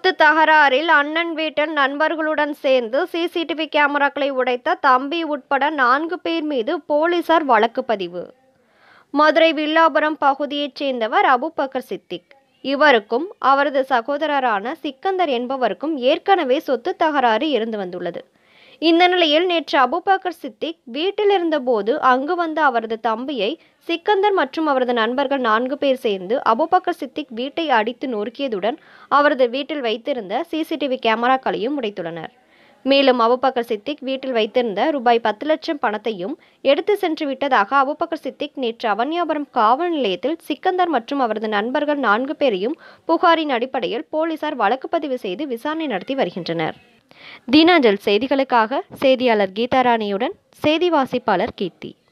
சொத்து தகராறில் அண்ணன் வீட்டில் நண்பர்களுடன் சேர்ந்து சிசிடிவி கேமராக்களை உடைத்த தம்பி உட்பட நான்கு பேர் மீது போலீசார் வழக்கு பதிவு மதுரை வில்லாபுரம் பகுதியைச் சேர்ந்தவர் அபுபக்கர் சித்திக் இவருக்கும் அவரது சகோதரரான சிக்கந்தர் என்பவருக்கும் ஏற்கனவே சொத்து தகராறு இருந்து வந்துள்ளது இந்த நிலையில் நேற்று அபுபக்கர் சித்திக் வீட்டில் இருந்தபோது அங்கு வந்த அவரது தம்பியை சிக்கந்தர் மற்றும் அவரது நண்பர்கள் நான்கு பேர் சேர்ந்து அபுபக்கர் சித்திக் வீட்டை அடித்து நொறுக்கியதுடன் அவரது வீட்டில் வைத்திருந்த சிசிடிவி கேமராக்களையும் உடைத்துள்ளனர் மேலும் அபுபக்கர் சித்திக் வீட்டில் வைத்திருந்த ரூபாய் பத்து லட்சம் பணத்தையும் எடுத்து சென்று விட்டதாக அபுபக்கர் சித்திக் நேற்று அவனியாபுரம் காவல் நிலையத்தில் சிக்கந்தர் மற்றும் அவரது நண்பர்கள் நான்கு பேரையும் புகாரின் அடிப்படையில் போலீசார் வழக்கு பதிவு செய்து விசாரணை நடத்தி வருகின்றனர் தினாஞ்சல் செய்திகளுக்காக செய்தியாளர் கீதாராணியுடன் செய்தி வாசிப்பாளர் கீர்த்தி